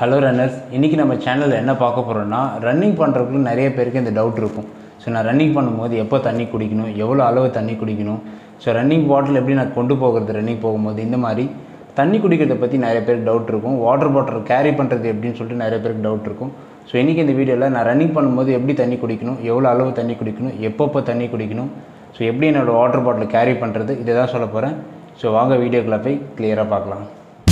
hello runners இன்றைக்கி நம்ம சேனலில் என்ன பார்க்க போகிறோம்னா ரன்னிங் பண்ணுறதுக்கு நிறைய பேருக்கு இந்த டவுட் இருக்கும் ஸோ நான் ரன்னிங் பண்ணும்போது எப்போ தண்ணி குடிக்கணும் எவ்வளோ அளவு தண்ணி குடிக்கணும் ஸோ ரன்னிங் பாட்டில் எப்படி நான் கொண்டு போகிறது ரன்னிங் போகும்போது இந்த மாதிரி தண்ணி குடிக்கிறத பற்றி நிறைய பேருக்கு டவுட் இருக்கும் வாட்டர் பாட்டில் கேரி பண்ணுறது எப்படின்னு சொல்லிட்டு நிறைய பேருக்கு டவுட் இருக்கும் ஸோ இன்றைக்கி இந்த வீடியோவில் நான் ரன்னிங் பண்ணும்போது எப்படி தண்ணி குடிக்கணும் எவ்வளோ அளவு தண்ணி குடிக்கணும் எப்பப்போ தண்ணி குடிக்கணும் ஸோ எப்படி என்னோடய வாட்டர் பாட்டில் கேரி பண்ணுறது இதை தான் சொல்ல போகிறேன் ஸோ வாங்க வீடியோக்குள்ளே போய் கிளியராக பார்க்கலாம்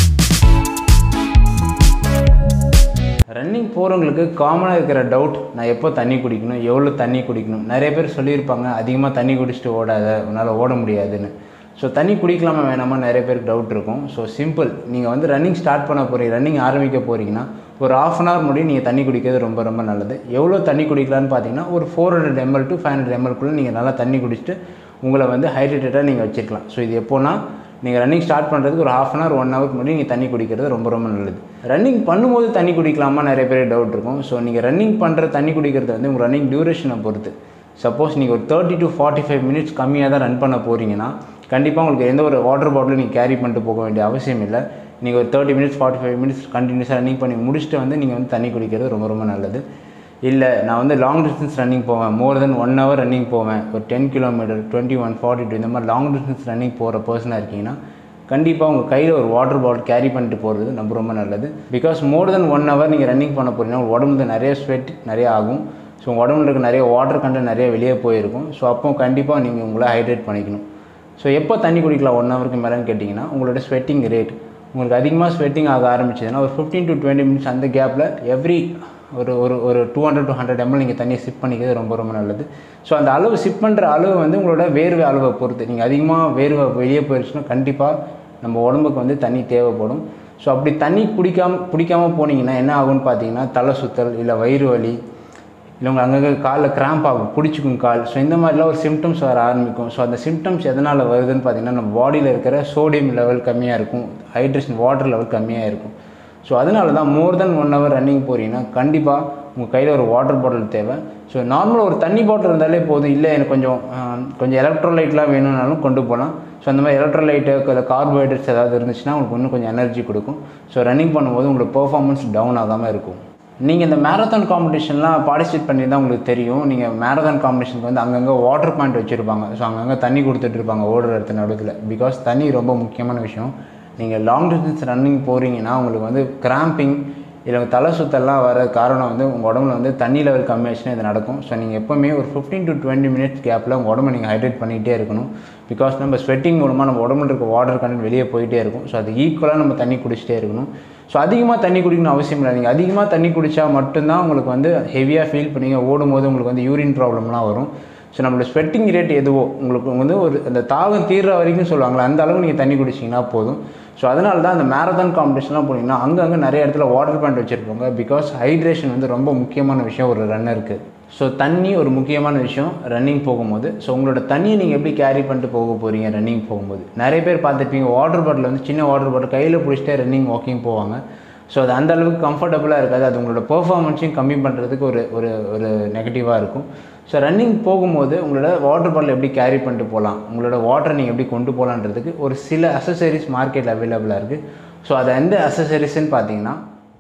ரன்னிங் போகிறவங்களுக்கு காமனாக இருக்கிற டவுட் நான் எப்போ தண்ணி குடிக்கணும் எவ்வளோ தண்ணி குடிக்கணும் நிறைய பேர் சொல்லியிருப்பாங்க அதிகமாக தண்ணி குடிச்சிட்டு ஓடாத உன்னால் ஓட முடியாதுன்னு ஸோ தண்ணி குடிக்கலாமா வேணாமா நிறைய பேருக்கு டவுட் இருக்கும் ஸோ சிம்பிள் நீங்கள் வந்து ரன்னிங் ஸ்டார்ட் பண்ண போகிறீங்க ரன்னிங் ஆரம்பிக்க போகிறீங்கன்னா ஒரு ஆஃப் அன் ஹவர் முடியும் நீங்கள் தண்ணி குடிக்கிறது ரொம்ப ரொம்ப நல்லது எவ்வளோ தண்ணி குடிக்கலான்னு பார்த்தீங்கன்னா ஒரு four hundred ML to five hundred எம்எல்குள்ளே நீங்கள் நல்லா தண்ணி குடிச்சிட்டு உங்களை வந்து ஹைட்ரேட்டடாக நீங்கள் வச்சுக்கலாம் ஸோ இது எப்போனா நீங்கள் ரன்னிங் ஸ்டார்ட் பண்ணுறதுக்கு ஒரு ஹாஃப் அன் ஹவர் ஒன் ஹவருக்கு முன்னாடி நீங்கள் தண்ணி குடிக்கிறது ரொம்ப ரொம்ப நல்லது ரன்னிங் பண்ணும்போது தண்ணி குடிக்கலாமா நிறைய பேர் டவுட் இருக்கும் ஸோ நீங்கள் ரன்னிங் பண்ணுற தண்ணி குடிக்கிறது வந்து உங்கள் ரன்னிங் டியூரேஷனை பொறுத்து சப்போஸ் நீங்கள் ஒரு thirty to forty five minutes கம்மியாக தான் ரன் பண்ண போகிறீங்கன்னா கண்டிப்பாக உங்களுக்கு எந்த ஒரு வாட்டர் பாட்டிலும் நீங்கள் கேரி பண்ணிட்டு போக வேண்டிய அவசியம் இல்லை நீங்கள் ஒரு thirty minutes forty five minutes கண்டினியூஸாக ரன்னிங் பண்ணி முடிச்சுட்டு வந்து நீங்கள் வந்து தண்ணி குடிக்கிறது ரொம்ப ரொம்ப நல்லது இல்லை நான் வந்து லாங் டிஸ்டன்ஸ் ரன்னிங் போவேன் more then one hour running போவேன் ஒரு ten kilometre twenty one forty two இந்த மாதிரி லாங் டிஸ்டன்ஸ் ரன்னிங் போகிற பர்சனாக இருக்கீங்கன்னா கண்டிப்பாக உங்கள் கையில் ஒரு வாட்டர் பாட்டில் கேரி பண்ணிட்டு போகிறது ரொம்ப ரொம்ப நல்லது because more then one hour நீங்கள் ரன்னிங் பண்ண போகிறீங்கன்னா உங்கள் உடம்புல நிறைய ஸ்வெட் நிறைய ஆகும் ஸோ உங்கள் உடம்புல இருக்க நிறைய வாட்டர் கண்டென்ட் நிறைய வெளியே போயிருக்கும் ஸோ அப்போ கண்டிப்பாக நீங்கள் உங்களை ஹைட்ரேட் பண்ணிக்கணும் ஸோ எப்போ தண்ணி குடிக்கலாம் ஒன் ஹவருக்கு மேலேன்னு கேட்டிங்கன்னா உங்களோட ஸ்வெட்டிங் ரேட் உங்களுக்கு அதிகமாக ஸ்வெட்டிங் ஆக ஆரம்பிச்சதுன்னா ஒரு ஃபிஃப்டீன் டு டுவெண்ட்டி மினிட்ஸ் அந்த கேப்பில் எவ்ரி ஒரு ஒரு ஒரு two hundred two hundred ML நீங்கள் தண்ணியை சிப் பண்ணிக்கிறது ரொம்ப ரொம்ப நல்லது ஸோ அந்த அளவு சிப் பண்ணுற அளவு வந்து உங்களோட வேர்வை அளவை பொறுத்து நீங்கள் அதிகமாக வேர்வை வெளியே போயிடுச்சுன்னா கண்டிப்பாக நம்ம உடம்புக்கு வந்து தண்ணி தேவைப்படும் ஸோ அப்படி தண்ணி குடிக்காமல் குடிக்காமல் போனீங்கன்னா என்ன ஆகும்னு பார்த்தீங்கன்னா தலை சுத்தல் இல்லை வயிறு வலி இல்லை உங்கள் அங்கங்கே காலில் கிராம்ப் ஆகும் பிடிச்சிக்கும் கால் ஸோ இந்த மாதிரிலாம் ஒரு சிம்டம்ஸ் வர ஆரம்பிக்கும் ஸோ அந்த சிம்டம்ஸ் எதனால் வருதுன்னு பார்த்தீங்கன்னா நம்ம பாடியில் இருக்கிற சோடியம் லெவல் கம்மியாக இருக்கும் ஹைட்ரேஷன் வாட்டர் லெவல் கம்மியாக இருக்கும் ஸோ அதனால தான் more then one hour running போகிறீங்கன்னா கண்டிப்பாக உங்கள் கையில் ஒரு வாட்டர் பாட்டில் தேவை ஸோ நார்மலாக ஒரு தண்ணி பாட்டில் இருந்தாலே போதும் இல்லை எனக்கு கொஞ்சம் கொஞ்சம் எலக்ட்ரோலைட்லாம் வேணும்னாலும் கொண்டு போகலாம் ஸோ அந்த மாதிரி எலக்ட்ரோலைட்டு இல்லை கார்போஹைட்ரேட்ஸ் ஏதாவது இருந்துச்சுன்னா உங்களுக்கு இன்னும் கொஞ்சம் எனர்ஜி கொடுக்கும் ஸோ ரன்னிங் பண்ணும்போது உங்களுக்கு பெர்ஃபார்மன்ஸ் டவுன் ஆகாமல் இருக்கும் நீங்கள் இந்த மேரத்தான் காம்படிஷன்லாம் பார்ட்டிசிபேட் பண்ணியிருந்தால் உங்களுக்கு தெரியும் நீங்கள் மேரத்தான் காம்படிஷனுக்கு வந்து அங்கங்கே வாட்டர் பாயிண்ட் வச்சுருப்பாங்க ஸோ அங்கங்கே தண்ணி கொடுத்துட்டு இருப்பாங்க ஓடுற இடத்து நடுவில் பிகாஸ் தண்ணி ரொம்ப முக்கியமான விஷயம் நீங்கள் லாங் டிஸ்டன்ஸ் ரன்னிங் போகிறீங்கன்னா உங்களுக்கு வந்து கிராம்பிங் இல்லை தலை சுத்தெல்லாம் வர காரணம் வந்து உங்கள் உடம்புல வந்து தண்ணி லெவல் கம்மியாச்சுன்னா இது நடக்கும் ஸோ நீங்கள் எப்போவுமே ஒரு ஃபிஃப்டீன் டு டுவெண்ட்டி மினிட்ஸ் கேப்பில் உங்கள் உடம்பு நீங்கள் ஹைட்ரேட் பண்ணிகிட்டே இருக்கணும் பிகாஸ் நம்ம ஸ்வெட்டிங் மூலமாக நம்ம உடம்புல இருக்க வாட்டர் கண்டென்ட் வெளியே போயிட்டே இருக்கும் ஸோ அது ஈக்குவலாக நம்ம தண்ணி குடிச்சிட்டே இருக்கணும் ஸோ அதிகமாக தண்ணி குடிக்கணும் அவசியம் இல்லை நீங்கள் அதிகமாக தண்ணி குடித்தா மட்டும்தான் உங்களுக்கு வந்து ஹெவியாக ஃபீல் பண்ணீங்க ஓடும்போது உங்களுக்கு வந்து யூரின் ப்ராப்ளம்லாம் வரும் ஸோ நம்மளோட ஸ்வெட்டிங் ரேட் எதுவோ உங்களுக்கு வந்து ஒரு அந்த தாகம் தீர்ற வரைக்கும் சொல்லுவாங்களே அந்த அளவு நீங்கள் தண்ணி குடிச்சிங்கன்னா போதும் ஸோ அதனால தான் அந்த மேரத்தான் காம்படிஷன்லாம் போனீங்கன்னா அங்கங்கே நிறைய இடத்துல வாட்டர் பாயிண்ட் வச்சுருப்பாங்க பிகாஸ் ஹைட்ரேஷன் வந்து ரொம்ப முக்கியமான விஷயம் ஒரு ரன்னருக்கு ஸோ தண்ணி ஒரு முக்கியமான விஷயம் ரன்னிங் போகும்போது ஸோ உங்களோட தண்ணியை நீங்கள் எப்படி கேரி பண்ணிட்டு போக போகிறீங்க ரன்னிங் போகும்போது நிறைய பேர் பார்த்துருப்பீங்க வாட்டர் பாட்டில் வந்து சின்ன வாட்டர் பாட்டில் கையில் பிடிச்சிட்டே ரன்னிங் வாக்கிங் போவாங்க ஸோ அது அந்த அளவுக்கு கம்ஃபர்டபுளாக இருக்காது அது உங்களோட பெர்ஃபார்மன்ஸையும் கம்மி பண்ணுறதுக்கு ஒரு ஒரு ஒரு நெகட்டிவாக இருக்கும் ஸோ ரன்னிங் போகும்போது உங்களோட வாட்டர் பாட்டில் எப்படி கேரி பண்ணிட்டு போகலாம் உங்களோட வாட்டரை நீங்கள் எப்படி கொண்டு போகலான்றதுக்கு ஒரு சில அசசரிஸ் மார்க்கெட்டில் அவைலபிளாக இருக்குது ஸோ அது எந்த அசசரிஸ்ன்னு பார்த்தீங்கன்னா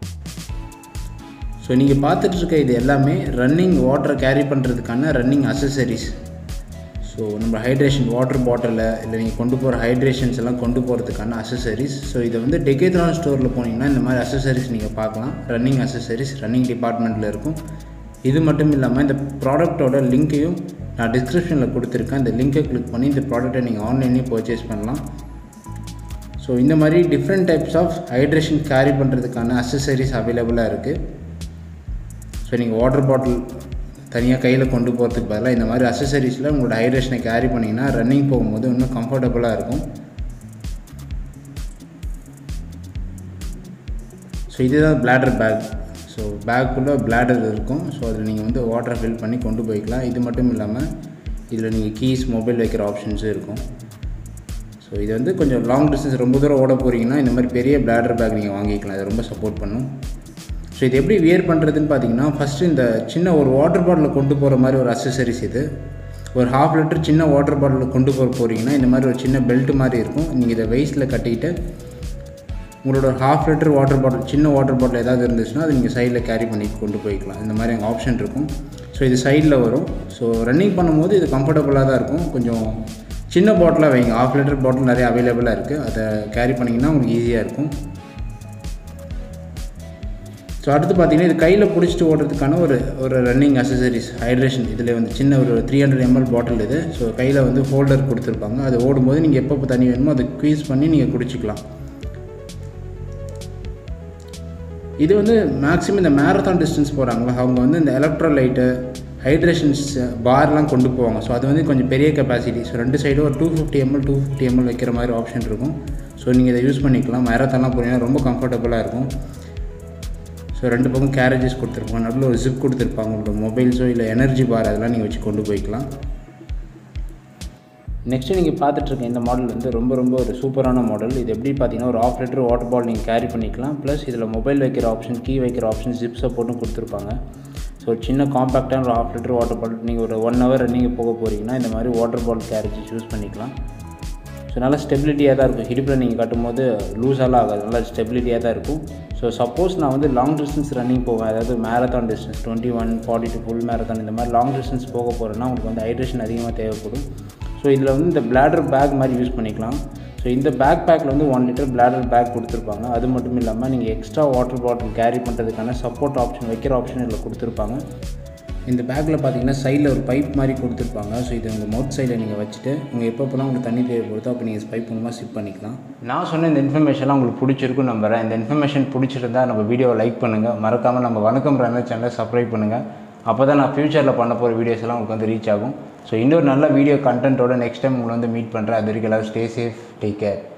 ஸோ நீங்கள் பார்த்துட்டு இருக்க இது எல்லாமே ரன்னிங் வாட்டரை கேரி பண்ணுறதுக்கான ரன்னிங் அசசரிஸ் ஸோ நம்ம ஹைட்ரேஷன் வாட்டர் பாட்டிலில் இல்லை நீங்கள் கொண்டு போகிற ஹைட்ரேஷன்ஸ் எல்லாம் கொண்டு போகிறதுக்கான அசசரிஸ் ஸோ இதை வந்து டெக்கேத்ரான் ஸ்டோரில் போனீங்கன்னா இந்த மாதிரி அசசரிஸ் நீங்கள் பார்க்கலாம் ரன்னிங் அசசரிஸ் ரன்னிங் டிபார்ட்மெண்ட்டில் இருக்கும் இது மட்டும் இல்லாமல் இந்த ப்ராடக்ட்டோட லிங்க்கையும் நான் டிஸ்கிரிப்ஷனில் கொடுத்துருக்கேன் இந்த லிங்க்கை கிளிக் பண்ணி இந்த ப்ராடக்ட்டை நீங்கள் ஆன்லைன்லேயும் பர்ச்சேஸ் பண்ணலாம் ஸோ இந்த மாதிரி different types of hydration carry பண்ணுறதுக்கான அசசரிஸ் அவைலபிளாக இருக்குது ஸோ நீங்கள் வாட்டர் பாட்டில் தனியாக கையில் கொண்டு போகிறதுக்கு பதிலாக இந்த மாதிரி அசசரிஸில் உங்களோட ஹைட்ரேஷனை கேரி பண்ணிங்கன்னா ரன்னிங் போகும்போது இன்னும் கம்ஃபர்டபுளாக இருக்கும் ஸோ இதுதான் பிளாடர் பேக் ஸோ பேக்குள்ளே பிளாடர் இருக்கும் ஸோ அதில் நீங்கள் வந்து வாட்டரை ஃபில் பண்ணி கொண்டு போய்க்கலாம் இது மட்டும் இல்லாமல் இதில் நீங்கள் கீஸ் மொபைல் வைக்கிற ஆப்ஷன்ஸும் இருக்கும் ஸோ இது வந்து கொஞ்சம் லாங் டிஸ்டன்ஸ் ரொம்ப தூரம் ஓட போகிறீங்கன்னா இந்த மாதிரி பெரிய பிளாடர் பேக் நீங்கள் வாங்கிக்கலாம் இது ரொம்ப சப்போர்ட் பண்ணும் ஸோ இது எப்படி வியர் பண்ணுறதுன்னு பார்த்தீங்கன்னா ஃபஸ்ட்டு இந்த சின்ன ஒரு வாட்டர் பாட்டிலில் கொண்டு போகிற மாதிரி ஒரு அசசரிஸ் இது ஒரு ஹாஃப் லிட்டர் சின்ன வாட்டர் பாட்டிலில் கொண்டு போக போகிறீங்கன்னா இந்த மாதிரி ஒரு சின்ன பெல்ட் மாதிரி இருக்கும் நீங்கள் இதை வெயிஸ்ட்டில் கட்டிக்கிட்டு உங்களோட ஹாஃப் லிட்டர் வாட்டர் பாட்டில் சின்ன வாட்டர் பாட்டில் ஏதாவது இருந்துச்சுன்னா அது நீங்கள் சைடில் கேரி பண்ணி கொண்டு போய்க்கலாம் இந்த மாதிரி அங்கே ஆப்ஷன் இருக்கும் ஸோ இது சைடில் வரும் ஸோ ரன்னிங் பண்ணும்போது இது கம்ஃபர்டபுளாக தான் இருக்கும் கொஞ்சம் சின்ன பாட்டிலாக வைங்க ஹாஃப் லிட்டர் பாட்டில் நிறைய அவைலபிளாக இருக்குது அதை கேரி பண்ணிங்கன்னா உங்களுக்கு ஈஸியாக இருக்கும் ஸோ அடுத்து பார்த்தீங்கன்னா இது கையில் பிடிச்சிட்டு ஓடுறதுக்கான ஒரு ஒரு ரன்னிங் அசசரிஸ் ஹைட்ரேஷன் இதில் வந்து சின்ன ஒரு த்ரீ ஹண்ட்ரட் எம்எல் பாட்டில் இது ஸோ கையில் வந்து ஹோல்டர் கொடுத்துருப்பாங்க அது ஓடும்போது நீங்கள் எப்பப்போ தண்ணி வேணுமோ அதை க்வீஸ் பண்ணி நீங்கள் குடிச்சிக்கலாம் இது வந்து மேக்ஸிமம் இந்த மேரத்தான் டிஸ்டன்ஸ் போகிறாங்களா அவங்க வந்து இந்த எலக்ட்ரோலைட்டு ஹைட்ரேஷன்ஸ் பார்லாம் கொண்டு போவாங்க ஸோ அது வந்து கொஞ்சம் பெரிய கெப்பாசிட்டி ஸோ ரெண்டு சைடும் ஒரு two fifty ml two fifty ml வைக்கிற மாதிரி ஆப்ஷன் இருக்கும் ஸோ நீங்கள் இதை யூஸ் பண்ணிக்கலாம் மேரத்தான்லாம் போனீங்கன்னா ரொம்ப கம்ஃபர்டபுளாக இருக்கும் ஸோ ரெண்டு பக்கம் கேரேஜஸ் கொடுத்துருப்பாங்க நடுவில் ஒரு ஜிப் கொடுத்துருப்பாங்க உங்களோட மொபைல்ஸோ இல்லை எனர்ஜி பார் அதெல்லாம் நீங்கள் வச்சு கொண்டு போய்க்கலாம் நெக்ஸ்ட்டு நீங்கள் பார்த்துட்ருக்க இந்த மாடல் வந்து ரொம்ப ரொம்ப ஒரு சூப்பரான மாடல் இது எப்படி பார்த்தீங்கன்னா ஒரு ஆஃப் லிட்டர் வாட்டர் பால் நீங்கள் கேரி பண்ணிக்கலாம் ப்ளஸ் இதில் மொபைல் வைக்கிற ஆப்ஷன் கீ வைக்கிற ஆப்ஷன் ஜிப் சப்போர்ட்டும் கொடுத்துருப்பாங்க ஸோ சின்ன காம்பேக்டான ஒரு ஆஃப் லிட்டர் வாட்டர் பால் நீங்கள் ஒரு ஒன் ஹவர் ரன்னிங் போக போகிறீங்கன்னா இந்த மாதிரி வாட்டர் பால் கேரேஜ் யூஸ் பண்ணிக்கலாம் ஸோ நல்லா ஸ்டெபிலிட்டியாக தான் இருக்கும் இடுப்பில் நீங்கள் கட்டும்போது லூஸாலாம் ஆகாது நல்லா ஸ்டெபிலிட்டியாக தான் இருக்கும் ஸோ சப்போஸ் நான் வந்து லாங் டிஸ்டன்ஸ் ரன்னிங் போவேன் அதாவது marathon distance twenty one forty two full marathon இந்த மாதிரி லாங் டிஸ்டன்ஸ் போக போகிறேன்னா உங்களுக்கு வந்து ஹைட்ரேஷன் அதிகமாக தேவைப்படும் ஸோ இதில் வந்து இந்த பிளாடர் பேக் மாதிரி யூஸ் பண்ணிக்கலாம் ஸோ இந்த பேக் பேக்கில் வந்து ஒன் லிட்டர் பிளாடர் பேக் கொடுத்துருப்பாங்க அது மட்டும் இல்லாமல் நீங்கள் எக்ஸ்ட்ரா வாட்டர் பாட்டில் கேரி பண்ணுறதுக்கான சப்போர்ட் ஆப்ஷன் வைக்கிற ஆப்ஷன் இதில் கொடுத்துருப்பாங்க இந்த பேக்கில் பார்த்தீங்கன்னா சைடில் ஒரு பைப் மாதிரி கொடுத்துருப்பாங்க ஸோ இது உங்கள் மவுத் சைடில் நீங்கள் வச்சுட்டு உங்கள் எப்பப்போலாம் உங்களுக்கு தண்ணி தேவைப்படுதோ அப்போ நீங்கள் பைப் மூலமாக சிப் பண்ணிக்கலாம் நான் சொன்ன இந்த இன்ஃபர்மேஷன்லாம் உங்களுக்கு பிடிச்சிருக்குன்னு நம்புறேன் இந்த இன்ஃபர்மேஷன் பிடிச்சிருந்தா நம்ம வீடியோவை லைக் பண்ணுங்கள் மறக்காமல் நம்ம வணக்கம் ரமேஷ் சேனலை சப்ஸ்கிரைப் பண்ணுங்கள் அப்போ தான் நான் ஃப்யூச்சரில் பண்ண போகிற வீடியோஸ் எல்லாம் உங்களுக்கு வந்து ரீச் ஆகும் ஸோ இன்னொரு நல்ல வீடியோ கண்டென்ட்டோட நெக்ஸ்ட் டைம் உங்களை வந்து மீட் பண்ணுறேன் அது வரைக்கும் எல்லாரும் ஸ்டே சேஃப் டேக் கேர்